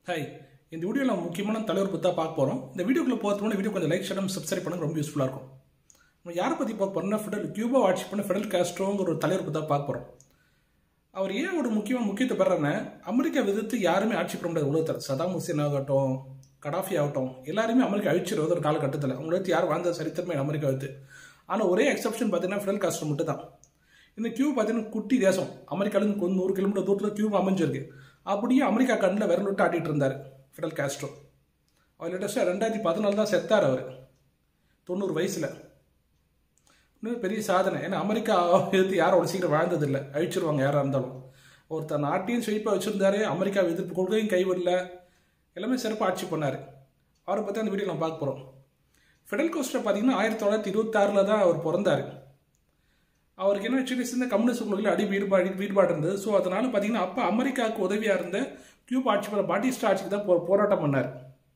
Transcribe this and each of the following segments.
hi இந்த வீடியோவில் நம்ம முக்கியமான தலைவர் பற்றி தான் பார்க்க போகிறோம் இந்த வீடியோக்குள்ள போகிறதுக்கு வீடியோ கொஞ்சம் லைக் ஷேர் சப்ஸ்கிரைப் பண்ணுங்க ரொம்ப யூஸ்ஃபுல்லாக இருக்கும் நம்ம யாரை பற்றி பார்க்க போகிறோம்னா ஃபெடல் கியூபா ஆட்சி பண்ண ஃபெடல் காஸ்ட்ரோங்கிற ஒரு தலைவர் பற்றி தான் பார்க்க போகிறோம் அவர் ஏன் ஒரு முக்கியமாக முக்கியத்துவம் பெறாருன்னா அமெரிக்கா விதத்து யாருமே ஆட்சி பண்ண முடியாது உலகத்தில் சதாம் ஹுசேன் ஆகட்டும் கடாஃபி ஆகட்டும் எல்லாருமே அமெரிக்கா அழிச்சிருவது ஒரு காலகட்டத்தில் உங்களுக்கு யார் வாழ்ந்த சரித்திரமே அமெரிக்கா வித்து ஆனால் ஒரே எக்ஸப்ஷன் பார்த்தீங்கன்னா ஃபிடல் காஸ்ட்ரோ மட்டும் தான் இந்த கியூ பார்த்தீங்கன்னா குட்டி தேசம் அமெரிக்காலேருந்து கொஞ்சம் நூறு கிலோமீட்டர் தூரத்தில் கியூப் அமைஞ்சிருக்கு அப்படியே அமெரிக்கா கண்ணில் விரல் விட்டு ஆட்டிட்டு இருந்தார் ஃபிடல் காஸ்ட்ரோ அவர் லேட்டஸ்ட்டாக ரெண்டாயிரத்தி பதினாலு தான் செத்தார் அவர் தொண்ணூறு வயசில் இன்னும் பெரிய சாதனை ஏன்னா அமெரிக்கா எதிர்த்து யாரும் அவ்வளோ சீக்கிரம் வாழ்ந்ததில்லை அழிச்சிருவாங்க யாராக இருந்தாலும் ஒருத்தர் நாட்டையும் செழிப்பாக வச்சுருந்தாரு அமெரிக்கா எதிர்ப்பு கொள்கையும் கைவிடல எல்லாமே சிறப்பாக ஆட்சி பண்ணார் அவரை பற்றி அந்த வீடியோ நம்ம பார்க்க போகிறோம் ஃபெடல் கோஸ்டர் பார்த்தீங்கன்னா ஆயிரத்தி தொள்ளாயிரத்தி இருபத்தாறில் தான் அவர் பிறந்தார் அவருக்கு என்ன சின்ன சின்ன கம்யூனிஸ்ட் கொள்கையில் அடி ஈடுபாடு ஈடுபாடு இருந்தது ஸோ அதனால பார்த்தீங்கன்னா அப்போ அமெரிக்காவுக்கு உதவியாக இருந்த கியூப் ஆட்சி பண்ண பாட்டிஸ்டா ஆட்சிக்கு தான் போ போராட்டம் பண்ணார்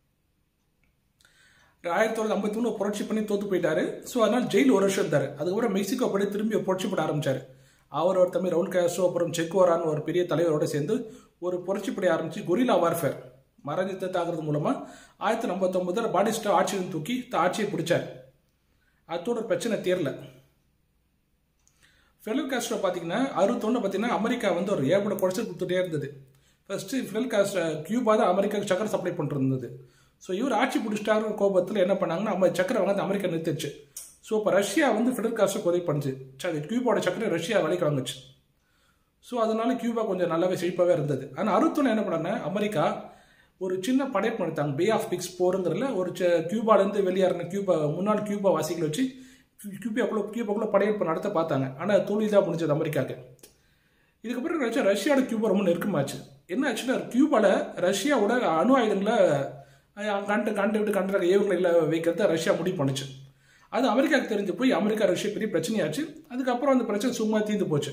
ஆயிரத்தி தொள்ளாயிரத்தி ஐம்பத்தி மூணு புரட்சி பண்ணி தோத்து போயிட்டாரு ஸோ அதனால ஜெயில் ஒரு வருஷம் இருந்தார் அதுக்கப்புறம் மெக்சிகோ படி திரும்பி புரட்சி பண்ண ஆரம்பிச்சார் அவர் ஒரு தம்பி ரவுல் கேஸ்ட்ரோ அப்புறம் செக்கோரான்னு ஒரு பெரிய தலைவரோட சேர்ந்து ஒரு புரட்சி படி ஆரம்பிச்சு கொரிலா வார்ஃபேர் மரணத்தை தாக்குறது மூலமா ஆயிரத்தி ஐம்பத்தொன்பதுல பாடிஸ்டா ஆட்சியில் தூக்கி ஆட்சியை பிடிச்சார் அதோட பிரச்சனை தேரல ஃபெடல் காஸ்ட்ரோ பார்த்தீங்கன்னா அறுபத்தொன்று பார்த்தீங்கன்னா அமெரிக்கா வந்து ஒரு ஏற்பட குறைச்சி கொடுத்துட்டே இருந்தது ஃபர்ஸ்ட் ஃபெடல் காஸ்ட்ரோ கியூபா தான் அமெரிக்காவுக்கு சக்கரை சப்ளை பண்ணிருந்தது ஸோ இவர் ஆட்சி பிடிச்சிட்டாருங்கிற கோபத்தில் என்ன பண்ணாங்கன்னா நம்ம சக்கரை வாங்க அமெரிக்கா நிறுத்திச்சு ஸோ இப்போ ரஷ்யா வந்து ஃபெடல் காஸ்ட்ரோக்கு உதவி பண்ணுச்சு கியூபாவோட சக்கரை ரஷ்யா விலைக்கு வாங்குச்சு ஸோ அதனால கியூபா கொஞ்சம் நல்லாவே செழிப்பாகவே இருந்தது ஆனால் அறுபத்தொன்று என்ன பண்ணாங்க அமெரிக்கா ஒரு சின்ன படையெடுப்பு நடத்தாங்க பே ஆஃப் பிக்ஸ் போருங்கிறதுல ஒரு கியூபாலேருந்து வெளியேறின கியூபா முன்னாள் கியூபா வாசிகளை வச்சு கியூபாக்குள்ள கியூபாக்குள்ள படையெடுப்பு நடத்த பார்த்தாங்க ஆனால் தோல்வி தான் முடிஞ்சது அமெரிக்காவுக்கு இதுக்கப்புறம் ரஷ்யா ரஷ்யாவோட கியூபா ரொம்ப நெருக்கமாச்சு என்ன ஆச்சுன்னா கியூபாவில் ரஷ்யாவோட அணு ஆயுதங்களை கண்டு கண்டு விட்டு கண்டு ஏவுகளை வைக்கிறத ரஷ்யா முடிவு பண்ணுச்சு அது அமெரிக்காவுக்கு தெரிஞ்சு போய் அமெரிக்கா ரஷ்யா பெரிய பிரச்சனையாச்சு அதுக்கப்புறம் அந்த பிரச்சனை சும்மா தீர்ந்து போச்சு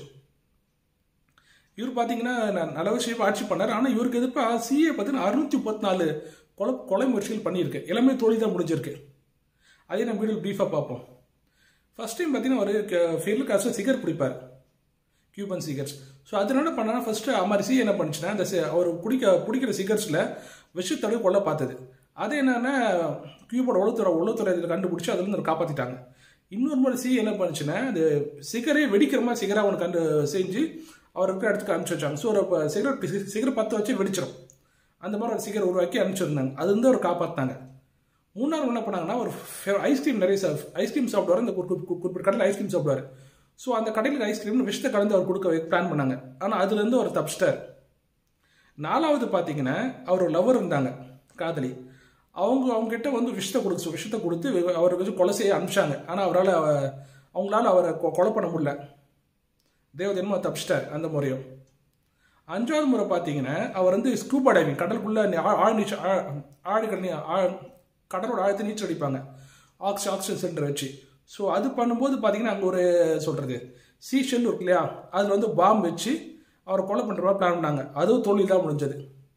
இவர் பார்த்தீங்கன்னா நல்ல விஷயம் ஆட்சி பண்ணார் ஆனால் இவருக்கு எதிர்ப்பாக சிஏ பார்த்தீங்கன்னா அறுநூத்தி முப்பத்தி நாலு கொலை கொலை முயற்சிகள் பண்ணியிருக்கு எல்லாமே தோல்வி தான் முடிஞ்சிருக்கு அதே நம்ம வீடியோ ப்ரீஃபாக பார்ப்போம் ஃபர்ஸ்ட் டைம் பார்த்தீங்கன்னா அவர் ஃபெயில் காசு சிகர் பிடிப்பார் கியூபன் சிகர்ஸ் ஸோ அதனால பண்ணா ஃபர்ஸ்ட் அம்மா சி என்ன பண்ணுச்சுன்னா அந்த அவர் பிடிக்க பிடிக்கிற சிகர்ஸில் விஷத்தடவை கொல்ல பார்த்தது அது என்னன்னா கியூபோட உளத்துறை உளத்துறை இதில் கண்டுபிடிச்சி அதுலேருந்து காப்பாற்றிட்டாங்க இன்னொரு முறை சி என்ன பண்ணுச்சுன்னா அந்த சிகரே வெடிக்கிற மாதிரி சிகரை அவனுக்கு கண்டு செஞ்சு அவர் இருக்கிற இடத்துக்கு அனுப்பிச்சு வச்சாங்க ஸோ ஒரு சிகரெட் சிகரெட் பற்ற வச்சு வெடிச்சிடும் அந்த மாதிரி ஒரு சிகர் உருவாக்கி அனுப்பிச்சிருந்தாங்க அது வந்து அவர் காப்பாற்றினாங்க மூணாவது என்ன பண்ணாங்கன்னா ஒரு ஐஸ்கிரீம் நிறைய ஐஸ்கிரீம் சாப்பிடுவார் அந்த குறிப்பிட்ட கடையில் ஐஸ்கிரீம் சாப்பிடுவார் ஸோ அந்த கடையில் ஐஸ்கிரீம் விஷத்தை கலந்து அவர் கொடுக்க பிளான் பண்ணாங்க ஆனால் அதுலேருந்து அவர் தப்பிச்சிட்டார் நாலாவது பார்த்தீங்கன்னா அவர் ஒரு லவர் இருந்தாங்க காதலி அவங்க அவங்க கிட்ட வந்து விஷத்தை கொடுத்து விஷத்தை கொடுத்து அவருக்கு வந்து கொலை செய்ய அனுப்பிச்சாங்க ஆனால் அவரால் அவங்களால அவரை கொலை பண்ண முடியல தேவதன்மா தப்பிச்சிட்டார் அந்த முறையும் அஞ்சாவது முறை பார்த்தீங்கன்னா அவர் வந்து ஸ்கூபா டைவிங் கடலுக்குள்ள ஆழ் நீச்சல் ஆழ் கடல் கடலோட ஆழத்தை நீச்சல் அடிப்பாங்க ஆக்சி ஆக்சிஜன் சிலிண்டர் வச்சு ஸோ அது பண்ணும்போது பார்த்தீங்கன்னா அங்கே ஒரு சொல்கிறது சி ஷெல் இருக்கு இல்லையா அதில் வந்து பாம்பு வச்சு அவரை கொலை பண்ணுற மாதிரி பிளான் பண்ணாங்க அதுவும் தோல்வி தான் முடிஞ்சது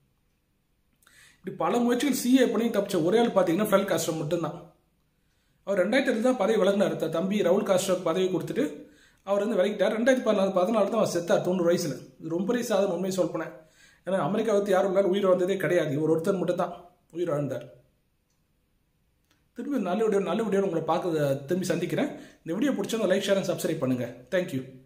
இப்படி பல முயற்சிகள் சிஏ பண்ணி தப்பிச்ச ஒரே ஆள் பார்த்தீங்கன்னா ஃபெல் காஸ்ட்ரோ மட்டும்தான் அவர் ரெண்டாயிரத்தி தான் பதவி விலகினார் தம்பி ரவுல் காஸ்ட்ரோக்கு பதவி கொடுத்துட்டு அவர் வந்து விலகிட்டார் ரெண்டாயிரத்தி பதினாலு பதினாலு தான் அவர் செத்தார் தொண்ணூறு வயசில் இது ரொம்ப பெரிய சாதனை உண்மையை சொல்பனேன் ஏன்னா அமெரிக்கா வந்து யாரும் இல்லாத உயிர் வந்ததே கிடையாது இவர் ஒருத்தர் மட்டும் தான் உயிர் வாழ்ந்தார் திரும்பி நல்ல வீடியோ நல்ல வீடியோ உங்களை பார்க்க திரும்பி சந்திக்கிறேன் இந்த வீடியோ பிடிச்சவங்க லைக் ஷேர் அண்ட் சப்ஸ்கிரைப் பண்ணுங்கள் தேங்க்யூ